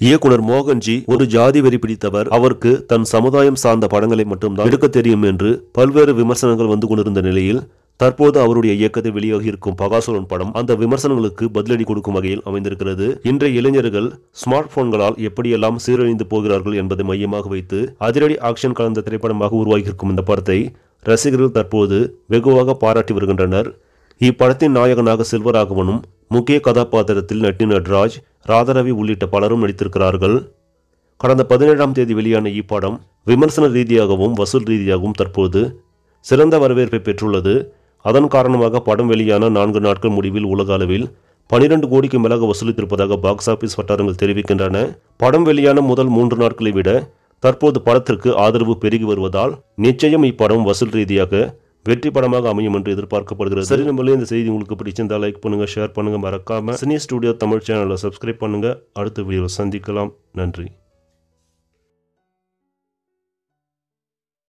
இயக்குனர் மோகன்ஜி ஒரு ஜாதி வெறி பிடித்தவர் அவருக்கு தன் சமுதாயம் சார்ந்த படங்களை மட்டும்தான் எடுக்க தெரியும் என்று பல்வேறு விமர்சனங்கள் வந்து கொண்டிருந்த நிலையில் தற்போது அவருடைய இயக்கத்தில் வெளியாகி இருக்கும் பகாசுரன் படம் அந்த விமர்சனங்களுக்கு பதிலடி கொடுக்கும் வகையில் அமைந்திருக்கிறது இன்றைய இளைஞர்கள் ஸ்மார்ட் போன்களால் எப்படியெல்லாம் சீரழிந்து போகிறார்கள் என்பதை மையமாக வைத்து அதிரடி ஆக்ஷன் கலந்த திரைப்படமாக உருவாகியிருக்கும் இந்த படத்தை ரசிகர்கள் தற்போது வெகுவாக பாராட்டி வருகின்றனர் இப்படத்தின் நாயகனாக செல்வராகவனும் முக்கிய கதாபாத்திரத்தில் நட்டி நட்ராஜ் ராதாரவி உள்ளிட்ட பலரும் நடித்திருக்கிறார்கள் கடந்த பதினேழாம் தேதி வெளியான இப்படம் விமர்சன ரீதியாகவும் வசூல் ரீதியாகவும் தற்போது சிறந்த வரவேற்பை பெற்றுள்ளது அதன் காரணமாக படம் வெளியான நான்கு நாட்கள் முடிவில் உலக அளவில் பனிரெண்டு கோடிக்கு மேலாக வசூலித்திருப்பதாக பாக்ஸ் ஆபீஸ் வட்டாரங்கள் தெரிவிக்கின்றன படம் வெளியான முதல் மூன்று நாட்களை விட தற்போது படத்திற்கு ஆதரவு பெருகி வருவதால் நிச்சயம் இப்படம் வசூல் ரீதியாக வெற்றி படமாக அமையும் என்று எதிர்பார்க்கப்படுகிறது சரி நம்மளே இந்த செய்தி உங்களுக்கு பிடிச்சிருந்தா லைக் பண்ணுங்க ஷேர் பண்ணுங்க மறக்காம சினி ஸ்டுடியோ தமிழ் சேனலை சப்ஸ்கிரைப் பண்ணுங்க அடுத்த வீடியோவில் சந்திக்கலாம் நன்றி